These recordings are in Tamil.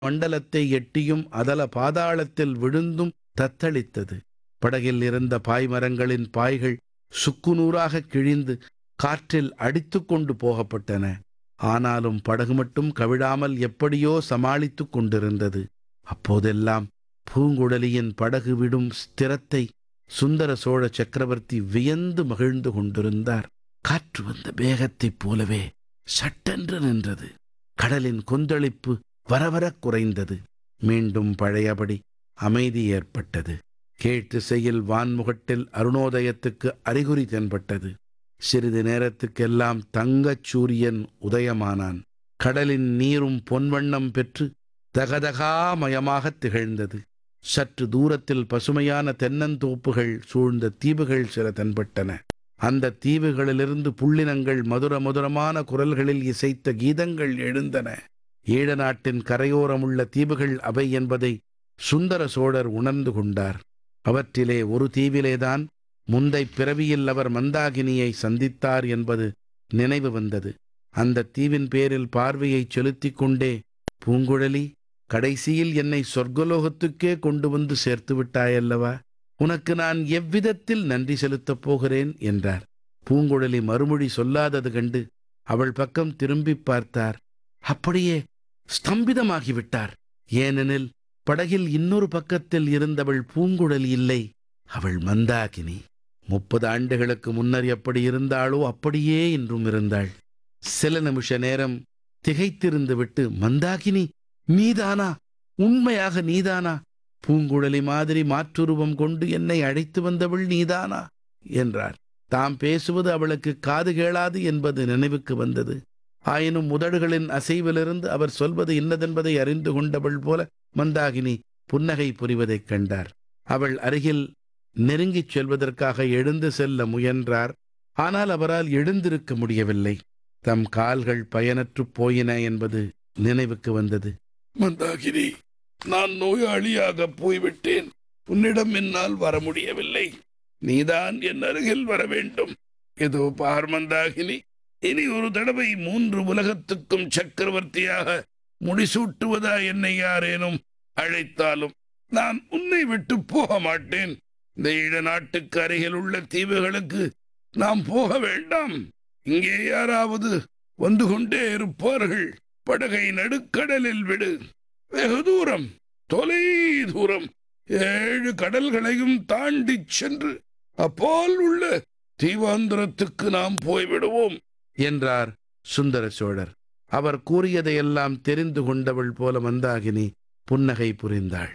மண்டலத்தை எட்டியும் அதல பாதாளத்தில் விழுந்தும் தத்தளித்தது படகில் இருந்த பாய்மரங்களின் பாய்கள் சுக்குநூறாக கிழிந்து காற்றில் அடித்துக் கொண்டு போகப்பட்டன ஆனாலும் படகு மட்டும் கவிழாமல் எப்படியோ சமாளித்துக் கொண்டிருந்தது அப்போதெல்லாம் பூங்குழலியின் படகு விடும் ஸ்திரத்தை சுந்தர சோழ சக்கரவர்த்தி வியந்து மகிழ்ந்து கொண்டிருந்தார் காற்று வந்த வேகத்தைப் போலவே சட்டென்று நின்றது கடலின் கொந்தளிப்பு வரவரக் குறைந்தது மீண்டும் பழையபடி அமைதி ஏற்பட்டது கீழ்த்திசையில் வான்முகட்டில் அருணோதயத்துக்கு அறிகுறி தென்பட்டது சிறிது நேரத்துக்கெல்லாம் தங்கச் சூரியன் உதயமானான் கடலின் நீரும் பொன்வண்ணம் பெற்று தகதகாமயமாகத் திகழ்ந்தது சற்று தூரத்தில் பசுமையான தென்னந்தோப்புகள் சூழ்ந்த தீவுகள் சில தென்பட்டன அந்த தீவுகளிலிருந்து புள்ளினங்கள் மதுர மதுரமான குரல்களில் இசைத்த கீதங்கள் எழுந்தன ஈழ நாட்டின் கரையோரமுள்ள தீவுகள் அவை என்பதை சுந்தர சோழர் உணர்ந்து கொண்டார் அவற்றிலே ஒரு தீவிலேதான் முந்தை பிறவியில் அவர் மந்தாகினியை சந்தித்தார் என்பது நினைவு வந்தது அந்த தீவின் பேரில் பார்வையைச் செலுத்திக் கொண்டே பூங்குழலி கடைசியில் என்னை சொர்க்கலோகத்துக்கே கொண்டு வந்து சேர்த்து விட்டாயல்லவா உனக்கு நான் எவ்விதத்தில் நன்றி செலுத்தப் போகிறேன் என்றார் பூங்குழலி மறுமொழி சொல்லாதது கண்டு அவள் பக்கம் திரும்பிப் பார்த்தார் அப்படியே ஸ்தம்பிதமாகிவிட்டார் ஏனெனில் படகில் இன்னொரு பக்கத்தில் இருந்தவள் பூங்குழலி இல்லை அவள் மந்தாகினி முப்பது ஆண்டுகளுக்கு முன்னர் எப்படி இருந்தாளோ அப்படியே இன்றும் இருந்தாள் சில நிமிஷ நேரம் திகைத்திருந்து விட்டு மந்தாகினி நீதானா உண்மையாக நீதானா பூங்குழலி மாதிரி மாற்றுருவம் கொண்டு என்னை அழைத்து வந்தவள் நீதானா என்றார் தாம் பேசுவது அவளுக்கு காது கேளாது என்பது நினைவுக்கு வந்தது ஆயினும் உதடுகளின் அசைவிலிருந்து அவர் சொல்வது இன்னதென்பதை அறிந்து கொண்டவள் போல மந்தாகினி புன்னகை புரிவதைக் கண்டார் அவள் அருகில் நெருங்கிச் செல்வதற்காக எழுந்து செல்ல முயன்றார் ஆனால் அவரால் எழுந்திருக்க முடியவில்லை தம் கால்கள் பயனற்றுப் போயின என்பது நினைவுக்கு வந்தது மந்தாகினி நான் நோயாளியாக போய்விட்டேன் உன்னிடம் என்னால் வர முடியவில்லை நீதான் என் அருகில் வர வேண்டும் இதோ பார் மந்தாகினி இனி ஒரு தடவை மூன்று உலகத்துக்கும் சக்கரவர்த்தியாக முடிசூட்டுவதா என்னை யாரேனும் அழைத்தாலும் நான் உன்னை விட்டு போக மாட்டேன் இந்த ஈழ நாட்டுக்கு அருகில் உள்ள தீவுகளுக்கு நாம் போக வேண்டாம் இங்கே யாராவது வந்து கொண்டே இருப்பார்கள் படகை நடுக்கடலில் விடு வெகு தூரம் தொலை தூரம் ஏழு கடல்களையும் தாண்டிச் சென்று அப்போல் உள்ள தீவாந்திரத்துக்கு நாம் போய்விடுவோம் என்றார் சுந்தர சோழர் அவர் கூறியதையெல்லாம் தெரிந்து கொண்டவள் போல மந்தாகினி புன்னகை புரிந்தாள்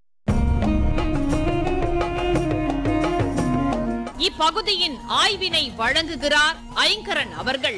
இப்பகுதியின் ஆய்வினை வழங்குகிறார் ஐங்கரன் அவர்கள்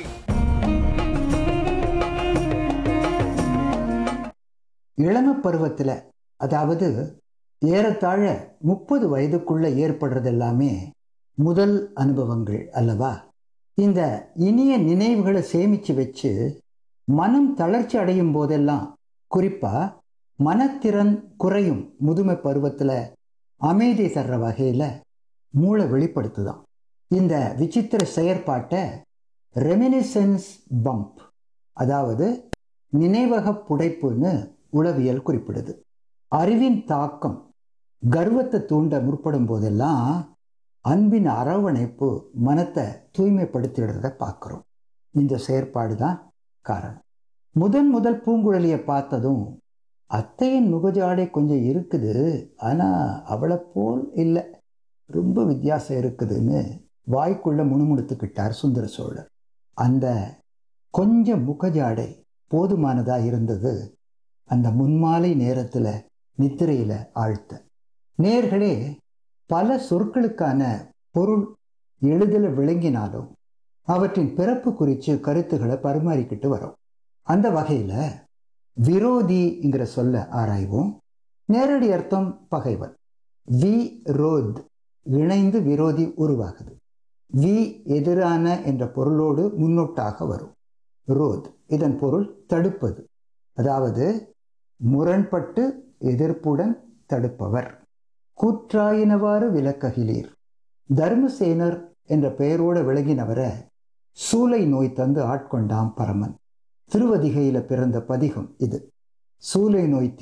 இளம பருவத்தில் அதாவது ஏறத்தாழ முப்பது வயதுக்குள்ள ஏற்படுறது எல்லாமே முதல் அனுபவங்கள் அல்லவா இந்த இனிய நினைவுகளை சேமித்து வச்சு மனம் தளர்ச்சி அடையும் போதெல்லாம் குறிப்பாக மனத்திறன் குறையும் முதுமை பருவத்தில் அமைதி தர்ற வகையில் மூளை வெளிப்படுத்துதான் இந்த விசித்திர செயற்பாட்டை ரெமினிசென்ஸ் பம்ப் அதாவது நினைவக புடைப்புன்னு உளவியல் குறிப்பிடுது அறிவின் தாக்கம் கர்வத்தை தூண்ட முற்படும் போதெல்லாம் அன்பின் அரவணைப்பு மனத்தை தூய்மைப்படுத்திடுறத பார்க்குறோம் இந்த செயற்பாடு தான் காரணம் முதன் முதல் பூங்குழலியை பார்த்ததும் அத்தையின் முகஜாடை கொஞ்சம் இருக்குது ஆனால் அவளை போல் இல்லை ரொம்ப வித்தியாசம் இருக்குதுன்னு வாய்க்குள்ள முணுமுணுத்துக்கிட்டார் சுந்தர சோழர் அந்த கொஞ்சம் முகஜாடை போதுமானதாக இருந்தது அந்த முன்மாலை நேரத்தில் நித்திரையில் ஆழ்த்த நேர்களே பல சொற்களுக்கான பொருள் எளிதில் விளங்கினாலும் அவற்றின் பிறப்பு குறித்து கருத்துக்களை பரிமாறிக்கிட்டு வரோம் அந்த வகையில் விரோதிங்கிற சொல்ல ஆராய்வோம் நேரடி அர்த்தம் பகைவன் வி ரோத் இணைந்து விரோதி உருவாகுது வி எதிரான என்ற பொருளோடு முன்னொட்டாக வரும் ரோத் இதன் பொருள் தடுப்பது அதாவது முரண்பட்டு எதிர்ப்புடன் தடுப்பவர் கூற்றாயினவாறு விளக்ககிலீர் தர்மசேனர் என்ற பெயரோடு விளங்கினவரை சூளை நோய் தந்து ஆட்கொண்டாம் பரமன் திருவதிகையில பிறந்த பதிகம் இது சூளை நோய்